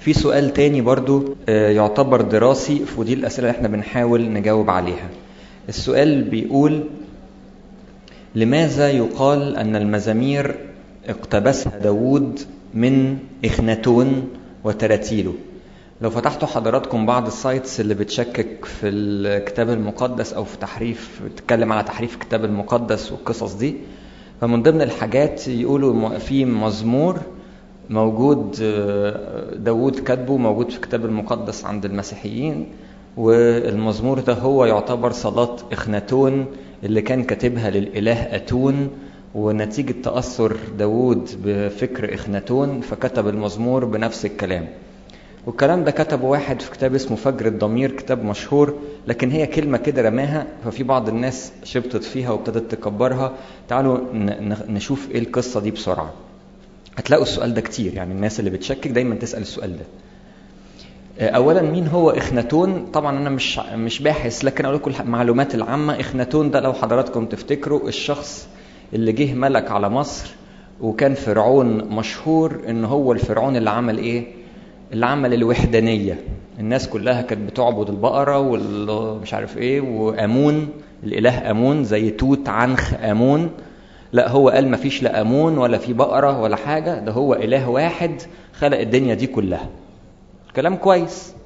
في سؤال تاني برضو آه، يعتبر دراسي ودي الأسئلة اللي احنا بنحاول نجاوب عليها السؤال بيقول لماذا يقال أن المزامير اقتبسها داود من إخناتون وتراتيله لو فتحتوا حضراتكم بعض السايتس اللي بتشكك في الكتاب المقدس أو في تحريف بتتكلم على تحريف الكتاب المقدس والقصص دي فمن ضمن الحاجات يقولوا م- في مزمور موجود آه، داود كاتبه موجود في الكتاب المقدس عند المسيحيين والمزمور ده هو يعتبر صلاة إخناتون اللي كان كاتبها للإله أتون ونتيجة تأثر داود بفكر إخناتون فكتب المزمور بنفس الكلام والكلام ده كتبه واحد في كتاب اسمه فجر الضمير كتاب مشهور لكن هي كلمة كده رماها ففي بعض الناس شبطت فيها وابتدت تكبرها تعالوا ن- ن- نشوف ايه القصة دي بسرعة هتلاقوا السؤال ده كتير يعني الناس اللي بتشكك دايما تسأل السؤال ده اولا مين هو اخناتون طبعا انا مش مش باحث لكن اقول لكم المعلومات العامه اخناتون ده لو حضراتكم تفتكروا الشخص اللي جه ملك على مصر وكان فرعون مشهور ان هو الفرعون اللي عمل ايه اللي عمل الوحدانيه الناس كلها كانت بتعبد البقره والمش عارف ايه وامون الاله امون زي توت عنخ امون لا هو قال مفيش لا امون ولا في بقره ولا حاجه ده هو اله واحد خلق الدنيا دي كلها كلام كويس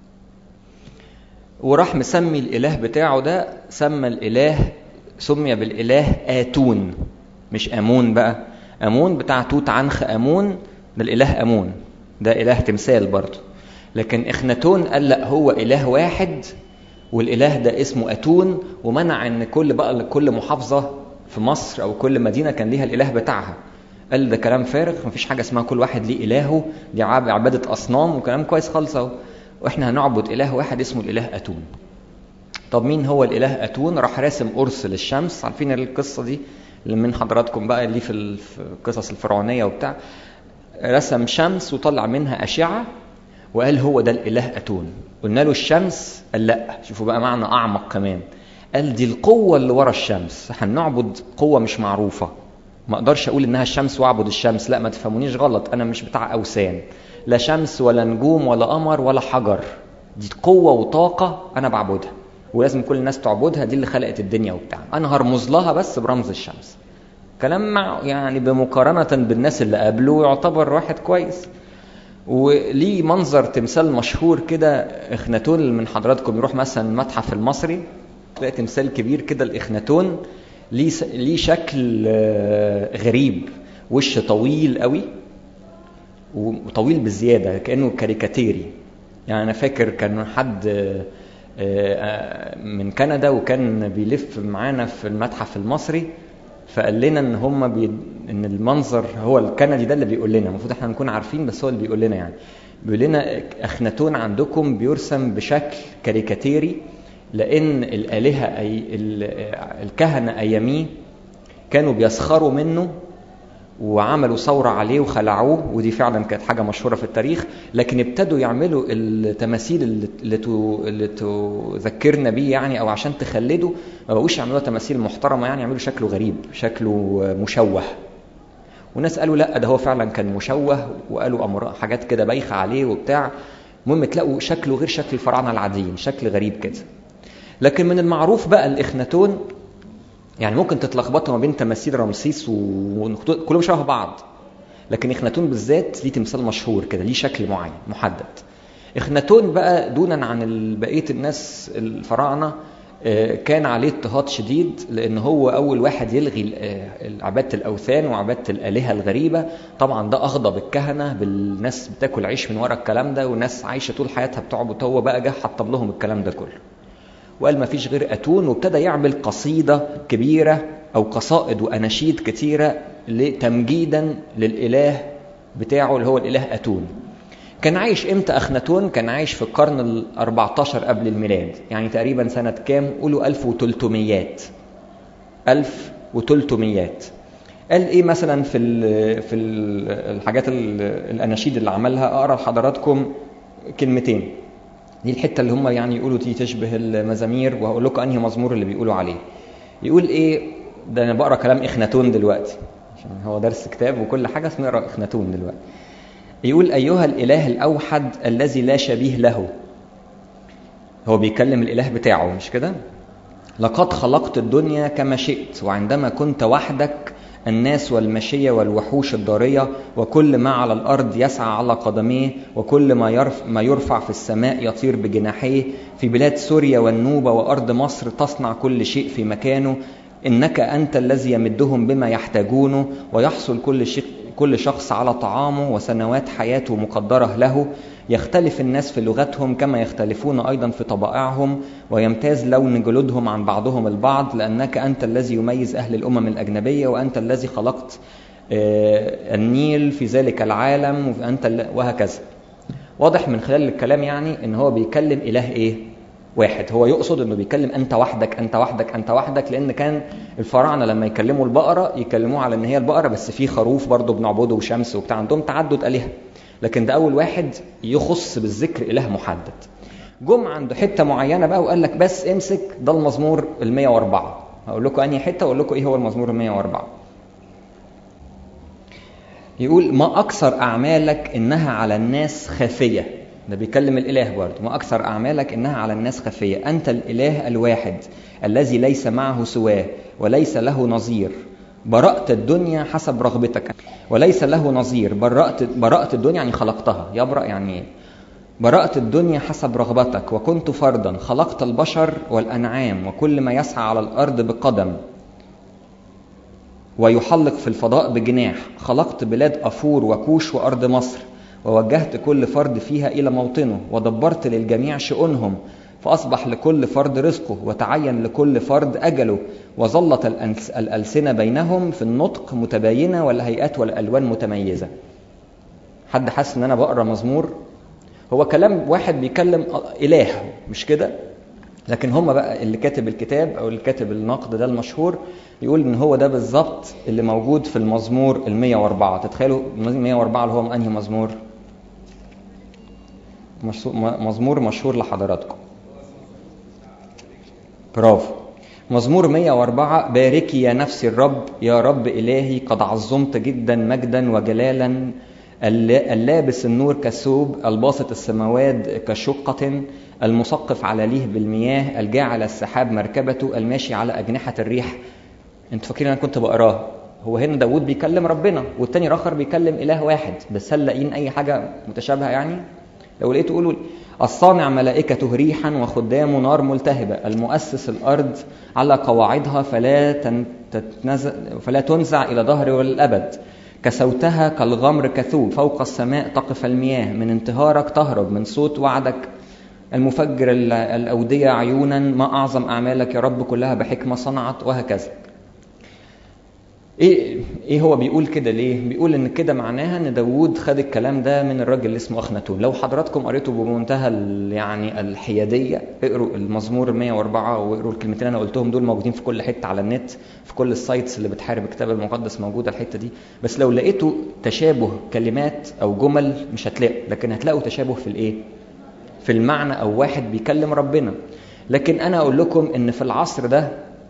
وراح مسمي الاله بتاعه ده سمى الاله سمي بالاله اتون مش امون بقى امون بتاع توت عنخ امون ده الاله امون ده اله تمثال برضه لكن اخناتون قال لا هو اله واحد والاله ده اسمه اتون ومنع ان كل بقى كل محافظه في مصر او كل مدينه كان ليها الاله بتاعها قال ده كلام فارغ مفيش حاجه اسمها كل واحد ليه الهه دي عاب- عباده اصنام وكلام كويس خالص اهو واحنا هنعبد اله واحد اسمه الاله اتون طب مين هو الاله اتون راح راسم قرص للشمس عارفين القصه دي اللي من حضراتكم بقى اللي في ال- في القصص الفرعونيه وبتاع رسم شمس وطلع منها اشعه وقال هو ده الاله اتون قلنا له الشمس قال لا شوفوا بقى معنى اعمق كمان قال دي القوه اللي ورا الشمس هنعبد قوه مش معروفه ما اقدرش اقول انها الشمس واعبد الشمس لا ما تفهمونيش غلط انا مش بتاع اوثان لا شمس ولا نجوم ولا قمر ولا حجر دي قوه وطاقه انا بعبدها ولازم كل الناس تعبدها دي اللي خلقت الدنيا وبتاع انا هرمز لها بس برمز الشمس كلام مع يعني بمقارنه بالناس اللي قبله يعتبر واحد كويس وليه منظر تمثال مشهور كده اخناتون اللي من حضراتكم يروح مثلا المتحف المصري تلاقي تمثال كبير كده الاخناتون ليه س- ليه شكل آه، غريب وش طويل قوي وطويل بزياده كانه كاريكاتيري يعني انا فاكر كان حد آه، آه، من كندا وكان بيلف معانا في المتحف المصري فقال لنا ان هم بي... ان المنظر هو الكندي ده اللي بيقول لنا المفروض احنا نكون عارفين بس هو اللي بيقول لنا يعني بيقول لنا اخناتون عندكم بيرسم بشكل كاريكاتيري لان الالهه أي... ال- الكهنه اياميه كانوا بيسخروا منه وعملوا ثورة عليه وخلعوه ودي فعلا كانت حاجة مشهورة في التاريخ لكن ابتدوا يعملوا التماثيل اللي, اللي, تو اللي تذكرنا بيه يعني أو عشان تخلده ما بقوش يعملوها تماثيل محترمة يعني يعملوا شكله غريب شكله مشوه وناس قالوا لا ده هو فعلا كان مشوه وقالوا أمر حاجات كده بايخة عليه وبتاع المهم تلاقوا شكله غير شكل الفراعنة العاديين شكل غريب كده لكن من المعروف بقى الإخناتون يعني ممكن تتلخبطوا ما بين تماثيل رمسيس وكلهم شبه بعض لكن اخناتون بالذات ليه تمثال مشهور كده ليه شكل معين محدد اخناتون بقى دونا عن بقيه الناس الفراعنه كان عليه اضطهاد شديد لان هو اول واحد يلغي عباده الاوثان وعباده الالهه الغريبه طبعا ده اغضب الكهنه بالناس بتاكل عيش من ورا الكلام ده وناس عايشه طول حياتها بتعبد هو بقى جه حطب لهم الكلام ده كله وقال ما فيش غير أتون وابتدى يعمل قصيدة كبيرة أو قصائد وأناشيد كثيرة تمجيدا للإله بتاعه اللي هو الإله أتون كان عايش امتى أخناتون؟ كان عايش في القرن ال 14 قبل الميلاد يعني تقريبا سنة كام؟ قولوا 1300 1300 قال ايه مثلا في ال في ال الحاجات ال الاناشيد اللي عملها اقرا لحضراتكم كلمتين دي الحته اللي هم يعني يقولوا دي تشبه المزامير وهقول لكم انهي مزمور اللي بيقولوا عليه يقول ايه ده انا بقرا كلام اخناتون دلوقتي عشان هو درس كتاب وكل حاجه اسمه نقرا اخناتون دلوقتي يقول أيها الإله الأوحد الذي لا شبيه له هو بيكلم الإله بتاعه مش كده لقد خلقت الدنيا كما شئت وعندما كنت وحدك الناس والمشية والوحوش الضارية وكل ما على الأرض يسعى على قدميه وكل ما يرفع, ما يرفع في السماء يطير بجناحيه في بلاد سوريا والنوبة وأرض مصر تصنع كل شيء في مكانه إنك أنت الذي يمدهم بما يحتاجونه ويحصل كل شيء كل شخص على طعامه وسنوات حياته مقدرة له يختلف الناس في لغتهم كما يختلفون أيضا في طبائعهم ويمتاز لون جلودهم عن بعضهم البعض لأنك أنت الذي يميز أهل الأمم الأجنبية وأنت الذي خلقت النيل في ذلك العالم وأنت وهكذا واضح من خلال الكلام يعني ان هو بيكلم اله ايه واحد هو يقصد انه بيكلم انت وحدك انت وحدك انت وحدك لان كان الفراعنه لما يكلموا البقره يكلموها على ان هي البقره بس في خروف برضه بنعبده وشمس وبتاع عندهم تعدد الهه لكن ده اول واحد يخص بالذكر اله محدد جم عند حته معينه بقى وقال لك بس امسك ده المزمور ال 104 هقول لكم انهي حته واقول لكم ايه هو المزمور ال 104 يقول ما اكثر اعمالك انها على الناس خافيه ده بيكلم الاله برضه ما اكثر اعمالك انها على الناس خفيه انت الاله الواحد الذي ليس معه سواه وليس له نظير برأت الدنيا حسب رغبتك وليس له نظير برأت برأت الدنيا يعني خلقتها يبرأ يعني ايه برأت الدنيا حسب رغبتك وكنت فردا خلقت البشر والأنعام وكل ما يسعى على الأرض بقدم ويحلق في الفضاء بجناح خلقت بلاد أفور وكوش وأرض مصر ووجهت كل فرد فيها إلى موطنه ودبرت للجميع شؤونهم فأصبح لكل فرد رزقه وتعين لكل فرد أجله وظلت الألسنة بينهم في النطق متباينة والهيئات والألوان متميزة حد حاسس إن أنا بقرأ مزمور هو كلام واحد بيكلم إله مش كده لكن هم بقى اللي كاتب الكتاب او اللي كاتب النقد ده المشهور يقول ان هو ده بالظبط اللي موجود في المزمور ال 104 تتخيلوا 104 اللي هو انهي مزمور مزمور مشهور لحضراتكم برافو مزمور 104 باركي يا نفسي الرب يا رب إلهي قد عظمت جدا مجدا وجلالا اللابس النور كثوب الباسط السماوات كشقة المثقف على ليه بالمياه الجاعل السحاب مركبته الماشي على أجنحة الريح انتوا فاكرين انا كنت بقراه هو هنا داود بيكلم ربنا والتاني الاخر بيكلم اله واحد بس هل لاقيين اي حاجه متشابهه يعني لو لقيتوا قولوا الصانع ملائكته ريحا وخدامه نار ملتهبة المؤسس الأرض على قواعدها فلا تتنزع فلا تنزع إلى ظهر الأبد كسوتها كالغمر كثوب فوق السماء تقف المياه من انتهارك تهرب من صوت وعدك المفجر الأودية عيونا ما أعظم أعمالك يا رب كلها بحكمة صنعت وهكذا ايه ايه هو بيقول كده ليه؟ بيقول ان كده معناها ان داوود خد الكلام ده من الراجل اللي اسمه اخناتون، لو حضراتكم قريتوا بمنتهى يعني الحياديه اقروا المزمور 104 واقروا الكلمتين اللي انا قلتهم دول موجودين في كل حته على النت، في كل السايتس اللي بتحارب الكتاب المقدس موجوده الحته دي، بس لو لقيتوا تشابه كلمات او جمل مش هتلاقوا، لكن هتلاقوا تشابه في الايه؟ في المعنى او واحد بيكلم ربنا. لكن انا اقول لكم ان في العصر ده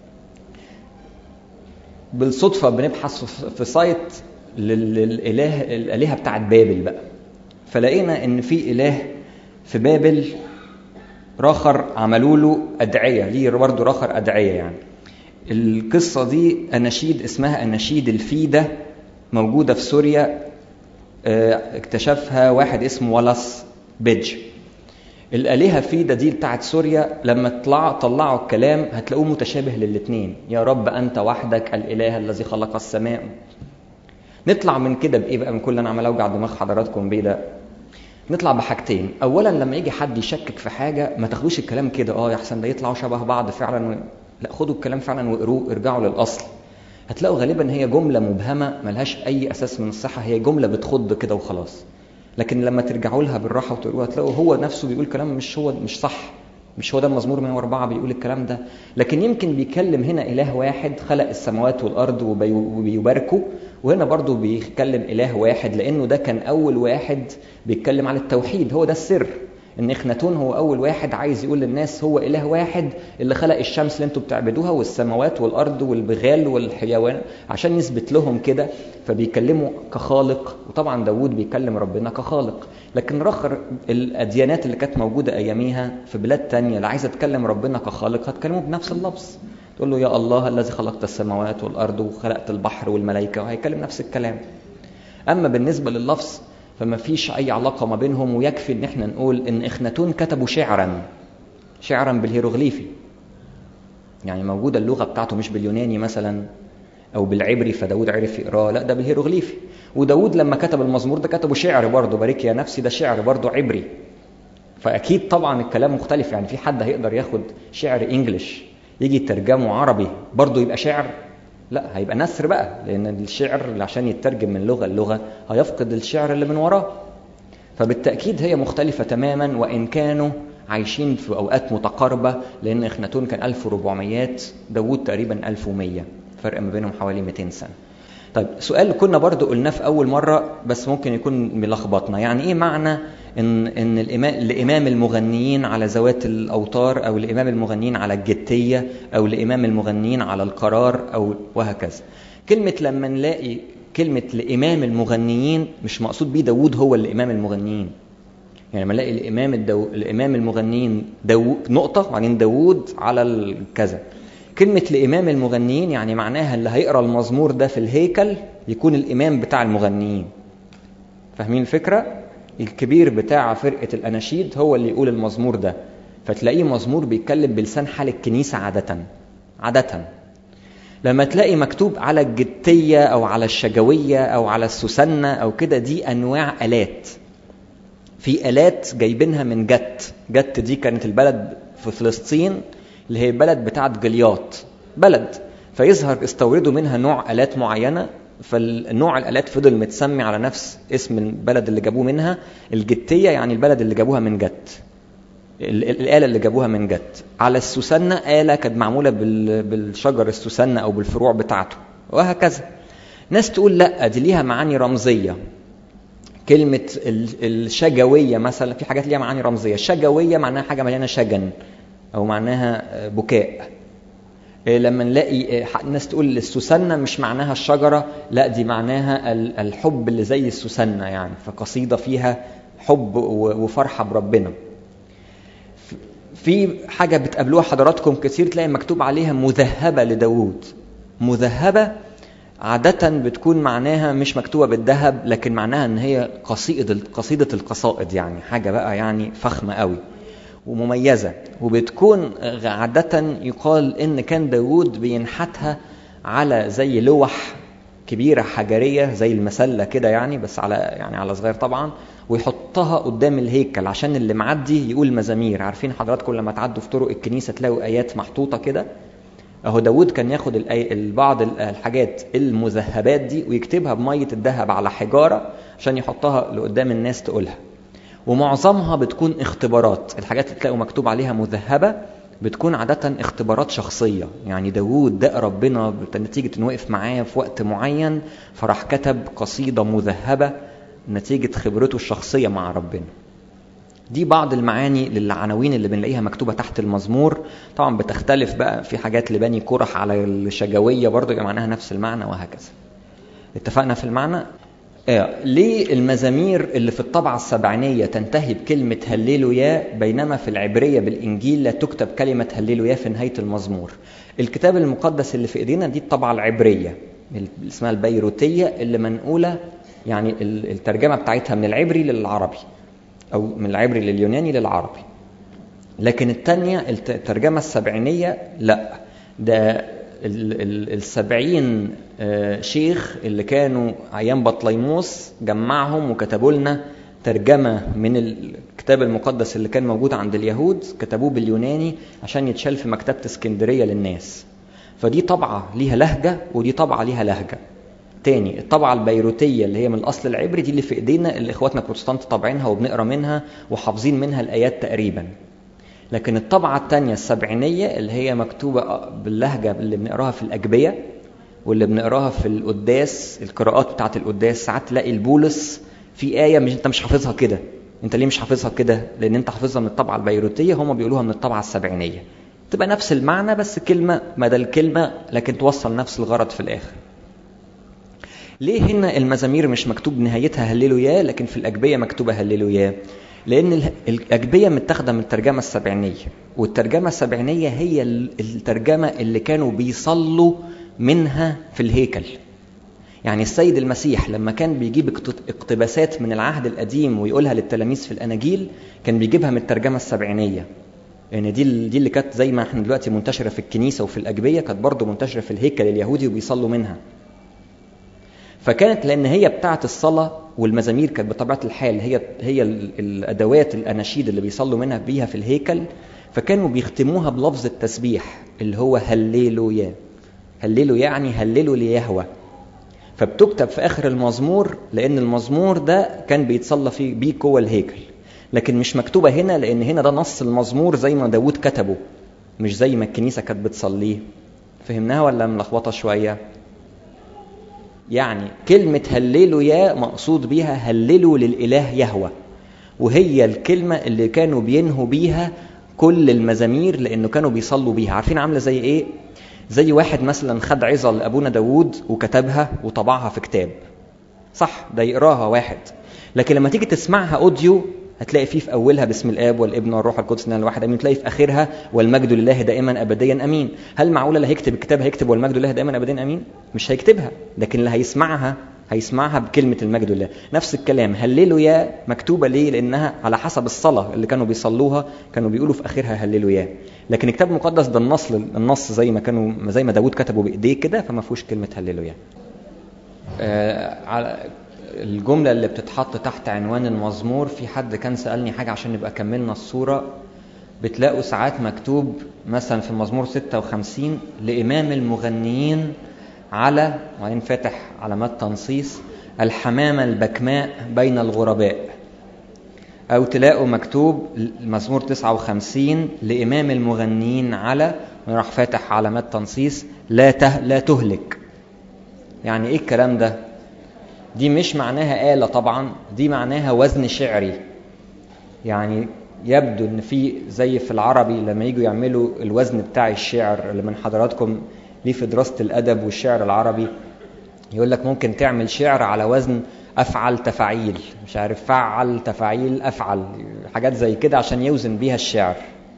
بالصدفه بنبحث في سايت للاله الالهه بتاعت بابل بقى فلقينا ان في اله في بابل راخر عملوا له ادعيه ليه برضه راخر ادعيه يعني القصه دي اناشيد اسمها اناشيد الفيده موجوده في سوريا اكتشفها واحد اسمه ولس بيدج الآلهة فيدا دي بتاعت سوريا لما طلع طلعوا الكلام هتلاقوه متشابه للاثنين يا رب أنت وحدك الإله الذي خلق السماء نطلع من كده بإيه بقى من كل أنا عمال أوجع دماغ حضراتكم بيه ده نطلع بحاجتين أولا لما يجي حد يشكك في حاجة ما تاخدوش الكلام كده اه يا أحسن ده يطلعوا شبه بعض فعلا و... لا خدوا الكلام فعلا واقروه ارجعوا للأصل هتلاقوا غالبا هي جملة مبهمة ملهاش أي أساس من الصحة هي جملة بتخض كده وخلاص لكن لما ترجعوا لها بالراحه وتقروها تلاقوا هو نفسه بيقول كلام مش هو مش صح مش هو ده المزمور 104 بيقول الكلام ده لكن يمكن بيكلم هنا اله واحد خلق السماوات والارض وبيباركه وهنا برضه بيتكلم اله واحد لانه ده كان اول واحد بيتكلم عن التوحيد هو ده السر ان اخناتون هو اول واحد عايز يقول للناس هو اله واحد اللي خلق الشمس اللي انتوا بتعبدوها والسماوات والارض والبغال والحيوان عشان يثبت لهم كده فبيكلموا كخالق وطبعا داوود بيكلم ربنا كخالق لكن رخر الاديانات اللي كانت موجوده اياميها في بلاد تانية اللي عايزه تكلم ربنا كخالق هتكلمه بنفس اللفظ تقول له يا الله الذي خلقت السماوات والارض وخلقت البحر والملائكه وهيكلم نفس الكلام اما بالنسبه لللفظ فما فيش اي علاقه ما بينهم ويكفي ان احنا نقول ان اخناتون كتبوا شعرا شعرا بالهيروغليفي يعني موجوده اللغه بتاعته مش باليوناني مثلا او بالعبري فداود عرف يقراه لا ده بالهيروغليفي وداود لما كتب المزمور ده كتبه شعر برضه بارك يا نفسي ده شعر برضه عبري فاكيد طبعا الكلام مختلف يعني في حد هيقدر ياخد شعر انجلش يجي يترجمه عربي برضه يبقى شعر لا هيبقى نثر بقى لان الشعر اللي عشان يترجم من لغه للغه هيفقد الشعر اللي من وراه فبالتاكيد هي مختلفه تماما وان كانوا عايشين في اوقات متقاربه لان اخناتون كان 1400 داوود تقريبا 1100 فرق ما بينهم حوالي 200 سنه طيب سؤال كنا برضو قلناه في اول مره بس ممكن يكون ملخبطنا يعني ايه معنى ان ان الامام لامام المغنيين على ذوات الاوتار او لامام المغنيين على الجتيه او لامام المغنيين على القرار او وهكذا كلمه لما نلاقي كلمه لامام المغنيين مش مقصود بيه داوود هو اللي امام المغنيين يعني لما نلاقي الامام الدو... الامام المغنيين دو... نقطه وبعدين داوود على الكذا كلمة لإمام المغنيين يعني معناها اللي هيقرأ المزمور ده في الهيكل يكون الإمام بتاع المغنيين فاهمين الفكرة؟ الكبير بتاع فرقة الأناشيد هو اللي يقول المزمور ده فتلاقيه مزمور بيتكلم بلسان حال الكنيسة عادة عادة لما تلاقي مكتوب على الجتية أو على الشجوية أو على السوسنة أو كده دي أنواع آلات في آلات جايبينها من جت جت دي كانت البلد في فلسطين اللي هي بلد بتاعت جلياط بلد فيظهر استوردوا منها نوع آلات معينة فالنوع الآلات فضل متسمي على نفس اسم البلد اللي جابوه منها الجتية يعني البلد اللي جابوها من جت الآلة اللي جابوها من جت على السوسنة آلة كانت معمولة بالشجر السوسنة أو بالفروع بتاعته وهكذا ناس تقول لا دي ليها معاني رمزية كلمة الشجوية مثلا في حاجات ليها معاني رمزية الشجوية معناها حاجة مليانة شجن أو معناها بكاء لما نلاقي ناس تقول السوسنة مش معناها الشجرة لا دي معناها الحب اللي زي السوسنة يعني فقصيدة فيها حب وفرحة بربنا في حاجة بتقابلوها حضراتكم كتير تلاقي مكتوب عليها مذهبة لداود مذهبة عادة بتكون معناها مش مكتوبة بالذهب لكن معناها ان هي قصيدة قصيدة القصائد يعني حاجة بقى يعني فخمة قوي ومميزة وبتكون عادة يقال إن كان داود بينحتها على زي لوح كبيرة حجرية زي المسلة كده يعني بس على يعني على صغير طبعا ويحطها قدام الهيكل عشان اللي معدي يقول مزامير عارفين حضراتكم لما تعدوا في طرق الكنيسة تلاقوا آيات محطوطة كده اهو داود كان ياخد بعض الحاجات المذهبات دي ويكتبها بمية الذهب على حجارة عشان يحطها لقدام الناس تقولها ومعظمها بتكون اختبارات الحاجات اللي تلاقوا مكتوب عليها مذهبة بتكون عادة اختبارات شخصية يعني داوود دق ربنا نتيجة انه وقف معاه في وقت معين فراح كتب قصيدة مذهبة نتيجة خبرته الشخصية مع ربنا دي بعض المعاني للعناوين اللي بنلاقيها مكتوبة تحت المزمور طبعا بتختلف بقى في حاجات لبني كرح على الشجوية برضه يبقى معناها نفس المعنى وهكذا اتفقنا في المعنى آه. ليه المزامير اللي في الطبعة السبعينية تنتهي بكلمة هللويا بينما في العبرية بالإنجيل لا تكتب كلمة هللويا في نهاية المزمور الكتاب المقدس اللي في إيدينا دي الطبعة العبرية اللي اسمها البيروتية اللي منقولة يعني الترجمة بتاعتها من العبري للعربي أو من العبري لليوناني للعربي لكن الثانية الترجمة السبعينية لا ده السبعين شيخ اللي كانوا أيام بطليموس جمعهم وكتبوا لنا ترجمة من الكتاب المقدس اللي كان موجود عند اليهود كتبوه باليوناني عشان يتشال في مكتبة اسكندرية للناس فدي طبعة ليها لهجة ودي طبعة ليها لهجة تاني الطبعة البيروتية اللي هي من الأصل العبري دي اللي في إيدينا اللي إخواتنا البروتستانت طابعينها وبنقرا منها وحافظين منها الآيات تقريبا لكن الطبعة الثانية السبعينية اللي هي مكتوبة باللهجة اللي بنقراها في الأجبية واللي بنقراها في القداس القراءات بتاعة القداس ساعات تلاقي البولس في آية مش أنت مش حافظها كده انت ليه مش حافظها كده لان انت حافظها من الطبعه البيروتيه هم بيقولوها من الطبعه السبعينيه تبقى نفس المعنى بس كلمه مدى الكلمه لكن توصل نفس الغرض في الاخر ليه هنا المزامير مش مكتوب نهايتها هللوا يا لكن في الأجبية مكتوبة هللوا يا لأن الأجبية متاخدة من الترجمة السبعينية والترجمة السبعينية هي الترجمة اللي كانوا بيصلوا منها في الهيكل يعني السيد المسيح لما كان بيجيب اقتباسات من العهد القديم ويقولها للتلاميذ في الأناجيل كان بيجيبها من الترجمة السبعينية يعني دي دي اللي كانت زي ما احنا دلوقتي منتشرة في الكنيسة وفي الأجبية كانت برضه منتشرة في الهيكل اليهودي وبيصلوا منها فكانت لان هي بتاعه الصلاه والمزامير كانت بطبيعه الحال هي هي الادوات الاناشيد اللي بيصلوا منها بيها في الهيكل فكانوا بيختموها بلفظ التسبيح اللي هو هللويا هللوا يعني هللوا ليهوى فبتكتب في اخر المزمور لان المزمور ده كان بيتصلى فيه بيه جوه الهيكل لكن مش مكتوبه هنا لان هنا ده نص المزمور زي ما داوود كتبه مش زي ما الكنيسه كانت بتصليه فهمناها ولا ملخبطه شويه يعني كلمة هللوا يا مقصود بيها هللوا للإله يهوى وهي الكلمة اللي كانوا بينهوا بيها كل المزامير لأنه كانوا بيصلوا بيها عارفين عاملة زي إيه؟ زي واحد مثلا خد عظة لأبونا داوود وكتبها وطبعها في كتاب صح ده يقراها واحد لكن لما تيجي تسمعها أوديو هتلاقي فيه في اولها بسم الاب والابن والروح القدس ان الواحد امين تلاقي في اخرها والمجد لله دائما ابديا امين هل معقوله اللي هيكتب الكتاب هيكتب والمجد لله دائما ابديا امين مش هيكتبها لكن اللي هيسمعها هيسمعها بكلمة المجد لله نفس الكلام هللوا يا مكتوبة ليه لأنها على حسب الصلاة اللي كانوا بيصلوها كانوا بيقولوا في آخرها هللوا يا لكن الكتاب المقدس ده النص النص زي ما كانوا زي ما داود كتبه بإيديه كده فما فيهوش كلمة هللوا يا آه على الجملة اللي بتتحط تحت عنوان المزمور في حد كان سألني حاجة عشان نبقى كملنا الصورة بتلاقوا ساعات مكتوب مثلا في المزمور 56 لإمام المغنيين على وبعدين فاتح علامات تنصيص الحمامة البكماء بين الغرباء أو تلاقوا مكتوب المزمور 59 لإمام المغنيين على وراح فاتح علامات تنصيص لا ته لا تهلك يعني إيه الكلام ده؟ دي مش معناها آلة طبعا دي معناها وزن شعري يعني يبدو ان في زي في العربي لما يجوا يعملوا الوزن بتاع الشعر اللي من حضراتكم ليه في دراسة الأدب والشعر العربي يقول لك ممكن تعمل شعر على وزن أفعل تفاعيل مش عارف فعل تفاعيل أفعل حاجات زي كده عشان يوزن بيها الشعر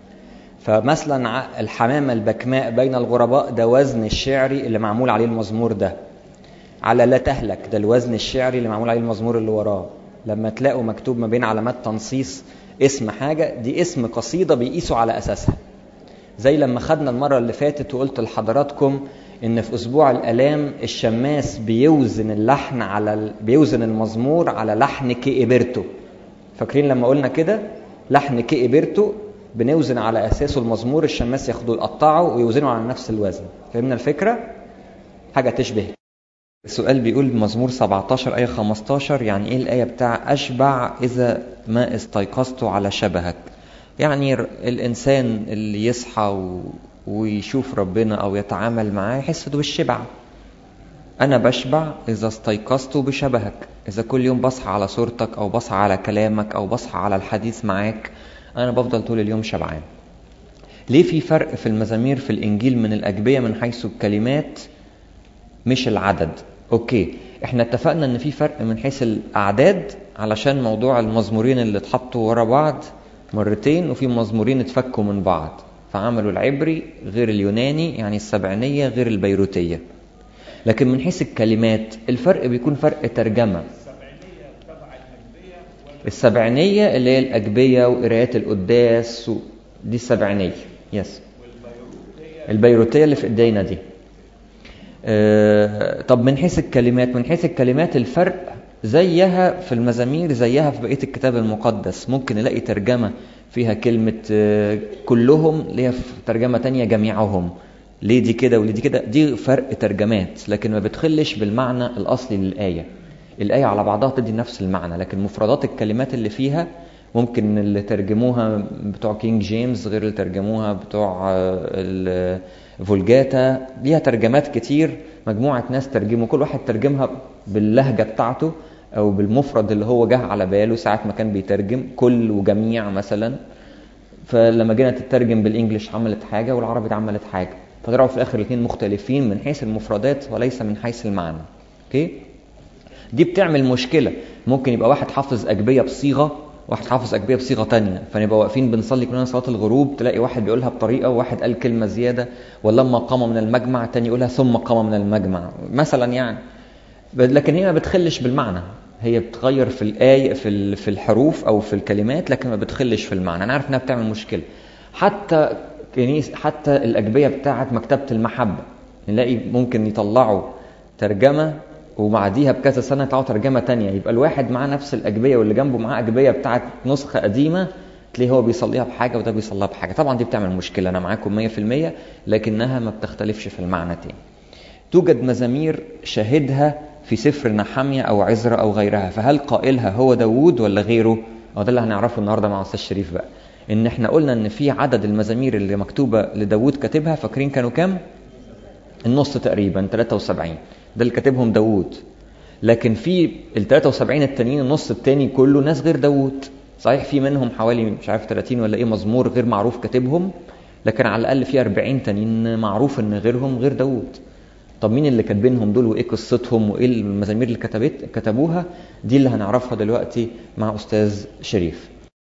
فمثلا الحمامة البكماء بين الغرباء ده وزن الشعري اللي معمول عليه المزمور ده على لا تهلك ده الوزن الشعري اللي معمول عليه المزمور اللي وراه لما تلاقوا مكتوب ما بين علامات تنصيص اسم حاجة دي اسم قصيدة بيقيسوا على أساسها زي لما خدنا المرة اللي فاتت وقلت لحضراتكم إن في أسبوع الآلام الشماس بيوزن اللحن على ال... بيوزن المزمور على لحن كإبرتو فاكرين لما قلنا كده لحن كإبرتو بنوزن على أساسه المزمور الشماس ياخدوه يقطعه ويوزنه على نفس الوزن فهمنا الفكرة؟ حاجة تشبه السؤال بيقول مزمور 17 آية 15 يعني إيه الآية بتاع أشبع إذا ما استيقظت على شبهك يعني الإنسان اللي يصحى و... ويشوف ربنا أو يتعامل معاه يحس بالشبع أنا بشبع إذا استيقظت بشبهك إذا كل يوم بصحى على صورتك أو بصحى على كلامك أو بصحى على الحديث معاك أنا بفضل طول اليوم شبعان ليه في فرق في المزامير في الإنجيل من الأجبية من حيث الكلمات مش العدد اوكي احنا اتفقنا ان في فرق من حيث الاعداد علشان موضوع المزمورين اللي اتحطوا ورا بعض مرتين وفي مزمورين اتفكوا من بعض فعملوا العبري غير اليوناني يعني السبعينية غير البيروتية لكن من حيث الكلمات الفرق بيكون فرق ترجمة السبعينية اللي هي الأجبية وقرايات القداس و... دي السبعينية يس البيروتية اللي في ايدينا دي آه طب من حيث الكلمات من حيث الكلمات الفرق زيها في المزامير زيها في بقية الكتاب المقدس ممكن نلاقي ترجمة فيها كلمة آه كلهم ليها في ترجمة تانية جميعهم ليه دي كده وليه دي كده دي فرق ترجمات لكن ما بتخلش بالمعنى الأصلي للآية الآية على بعضها تدي نفس المعنى لكن مفردات الكلمات اللي فيها ممكن اللي ترجموها بتوع كينج جيمس غير اللي ترجموها بتوع فولجاتا ليها ترجمات كتير مجموعة ناس ترجموا كل واحد ترجمها باللهجة بتاعته او بالمفرد اللي هو جه على باله ساعه ما كان بيترجم كل وجميع مثلا فلما جينا تترجم بالانجلش عملت حاجه والعربي عملت حاجه فطلعوا في الاخر الاثنين مختلفين من حيث المفردات وليس من حيث المعنى اوكي دي بتعمل مشكله ممكن يبقى واحد حافظ اجبيه بصيغه واحد حافظ اجبيه بصيغه تانية فنبقى واقفين بنصلي كلنا صلاه الغروب تلاقي واحد بيقولها بطريقه وواحد قال كلمه زياده ولما قام من المجمع تاني يقولها ثم قام من المجمع مثلا يعني لكن هي ما بتخلش بالمعنى هي بتغير في الآية في في الحروف أو في الكلمات لكن ما بتخلش في المعنى أنا عارف إنها بتعمل مشكلة حتى كنيس حتى الأجبية بتاعة مكتبة المحبة نلاقي ممكن يطلعوا ترجمة وبعديها بكذا سنة يطلعوا ترجمة تانية يبقى الواحد معاه نفس الأجبية واللي جنبه معاه أجبية بتاعة نسخة قديمة تلاقيه هو بيصليها بحاجة وده بيصليها بحاجة طبعا دي بتعمل مشكلة أنا معاكم 100% لكنها ما بتختلفش في المعنى تاني توجد مزامير شاهدها في سفر نحمية أو عزرة أو غيرها فهل قائلها هو داوود ولا غيره أو ده اللي هنعرفه النهاردة مع أستاذ شريف بقى إن إحنا قلنا إن في عدد المزامير اللي مكتوبة لداوود كاتبها فاكرين كانوا كام؟ النص تقريبا 73 ده اللي كاتبهم داوود لكن في ال 73 التانيين النص التاني كله ناس غير داوود صحيح في منهم حوالي مش عارف 30 ولا ايه مزمور غير معروف كاتبهم لكن على الاقل في 40 تانيين معروف ان غيرهم غير داوود طب مين اللي كاتبينهم دول وايه قصتهم وايه المزامير اللي كتبت كتبوها دي اللي هنعرفها دلوقتي مع استاذ شريف